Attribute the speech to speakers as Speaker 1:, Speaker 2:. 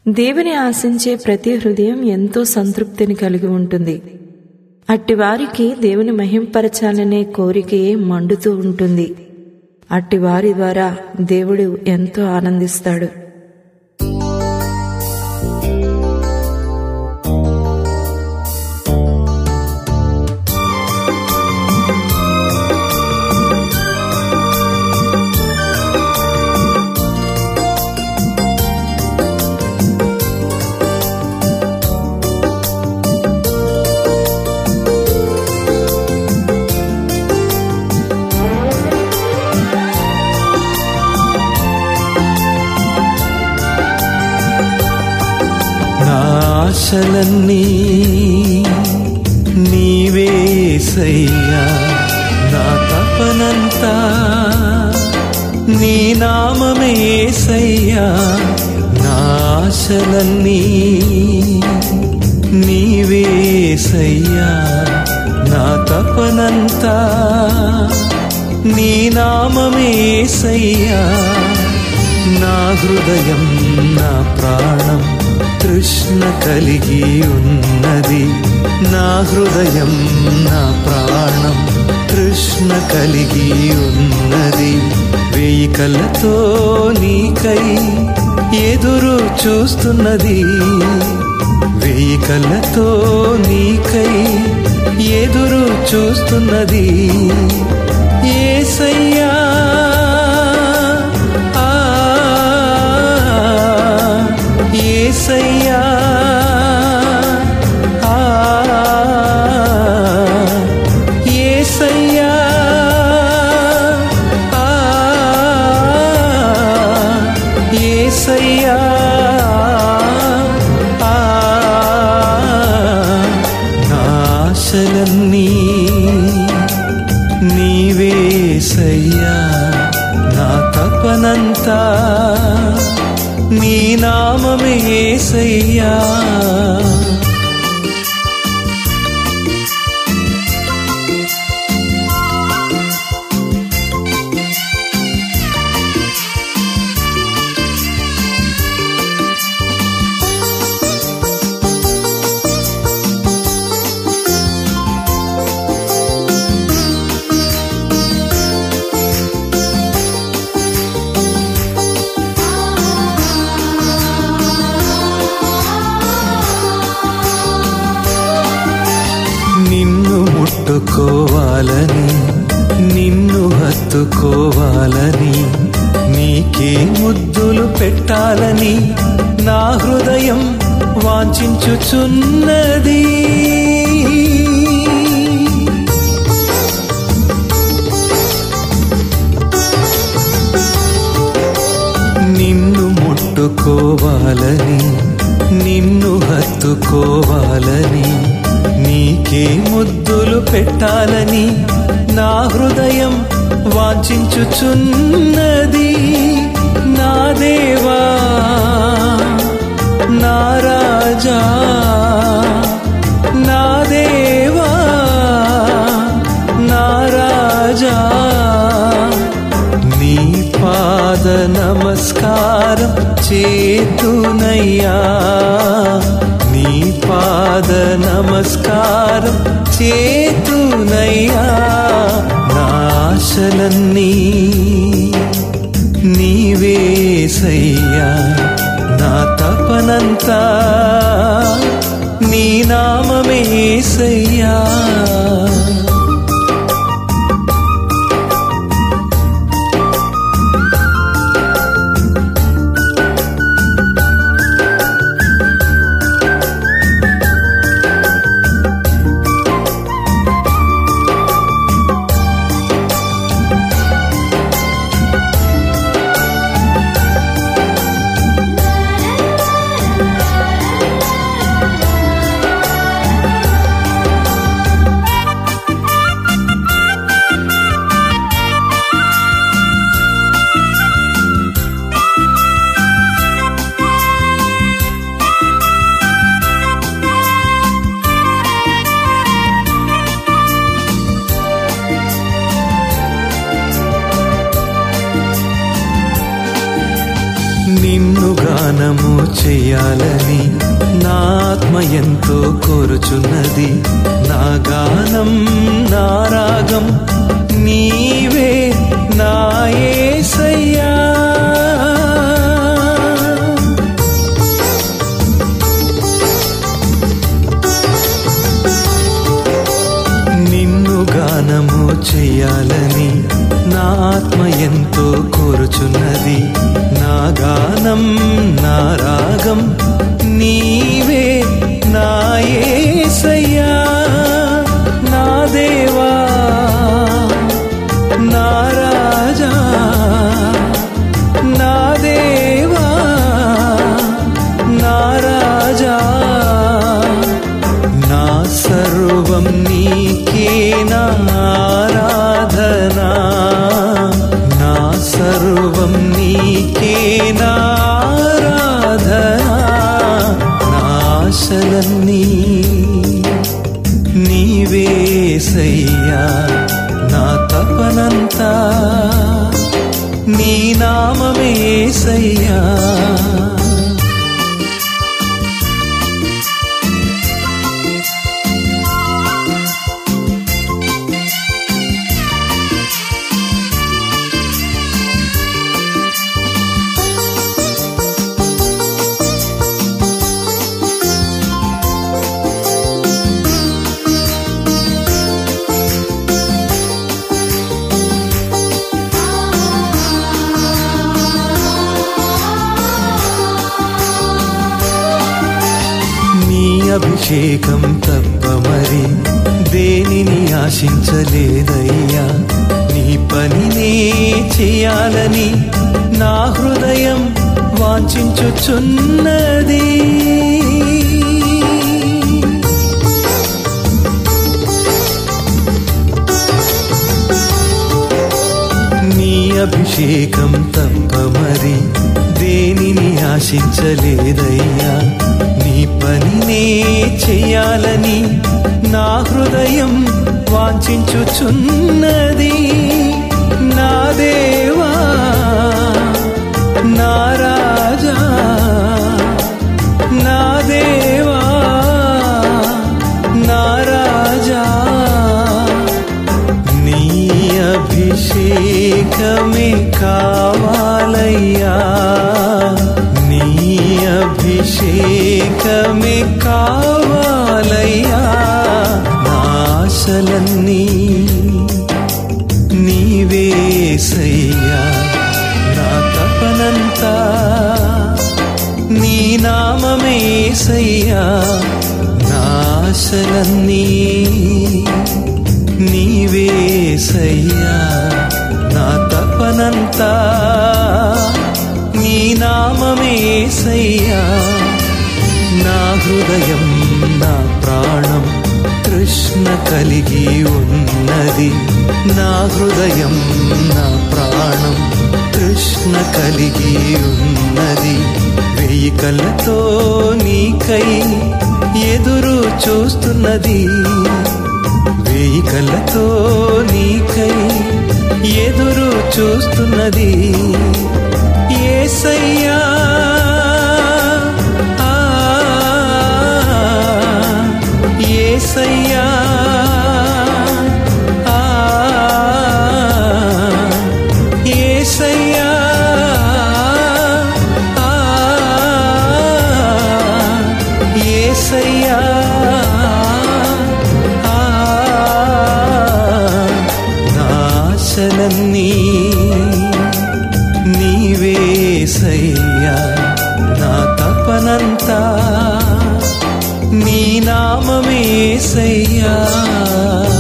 Speaker 1: దేవుని ఆశించే ప్రతి హృదయం ఎంతో సంతృప్తిని కలిగి ఉంటుంది అట్టి వారికి దేవుని మహింపరచాలనే కోరికయే మండుతూ ఉంటుంది అట్టి వారి ద్వారా దేవుడు ఎంతో ఆనందిస్తాడు
Speaker 2: నా ఆశలన్నీ నీవేసయ్యా నా తపనంతా నీ నామమేసయ్యా నా ఆశలన్నీ నీవేసయ్యా నా తపనంతా నీ నామమేసయ్యా నా హృదయం నా ప్రాణం తృష్ణ కలిగి ఉన్నది నా హృదయం నా ప్రాణం తృష్ణ కలిగి ఉన్నది వేయి కళ్ళతో నీకై ఎదురు చూస్తున్నది వేయి కళ్ళతో నీకై ఎదురు చూస్తున్నది ఏసయ్యా ఆ, ఏసయ్యా ఆ, ఏసయ్యా ఆ, ఏసయ్యా ఆ, నా ఆశలన్నీ నీవేసయ్యా నా తపనంతా నీ నామమేసయ్యా నిన్ను ముట్టుకోవాలని నిన్ను హత్తుకోవాలని నీకే ముద్దులు పెట్టాలని నా హృదయం వాంఛించుచున్నది నిన్ను ముట్టుకోవాలని నిన్ను హత్తుకోవాలని నీకే ముద్దులు పెట్టాలని నా హృదయం వాంఛించుచున్నది నా దేవా నా రాజా నా దేవా నా రాజా నీ పాద నమస్కారం చేతునయ్యా నీ పాద నమస్కారం చేతునయ్యా నా ఆశలన్నీ నీవేసయ్యా నా తపనంతా నీ నామమేసయ్యా చేయాలని నా ఆత్మ ఎంతో కోరుచున్నది నా గానం నా రాగం నీవే నా యేసయ్యా నిన్ను గానము చేయాలని నా ఆత్మ ఎంతో కోరుచున్నది నా గానం నా రాగం నీవే నా యేసయ్యా నా దేవా నా రాజా నా దేవా నా రాజా నా సర్వం నీకే నా ఆరాధనా నా సర్వం నీకే నా ఆరాధనా నా ఆశలన్నీ నీవేసయ్యా నా తపనంతా నీ నామమేసయ్యా నీ అభిషేకం తప్ప మరి దేనిని ఆశించలేదయ్యా నీ పనినే చేయాలని నా హృదయం వాంఛించుచున్నది నీ అభిషేకం తప్ప మరి దేనిని ఆశించలేదయ్యా నీ పనినే చేయాలని నా హృదయం వాంఛించుచున్నది నా దేవా నా రాజా నా దేవా నా రాజా నీ అభిషేకమే కావాలయ్యా నీ అభిషేకమే కావాలయ్యా నా ఆశలన్నీ నీవేసయ్యా నా తపనంతా నీ నామమేసయ్యా నా ఆశలన్నీ నీవేసయ్యా నా తపనంతా నీ నామమేసయ్యా నా హృదయం నా ప్రాణం కృష్ణ కలిగి ఉన్నది నా హృదయం నా ప్రాణం కృష్ణ కలిగి ఉన్నది వెయ్యి కళ్ళతో నీకై ఎదురు చూస్తున్నది వెయ్యి కళ్ళతో నీకై ఎదురు చూస్తున్నది ఏసయ్యా ఆ, ఏసయ్యా ఆ, ఏసయ్యా ఆ, ఏసయ్యా ఆ, నా ఆశలన్నీ నీవేసయ్యా నా తపనంతా నీ నామమేసయ్యా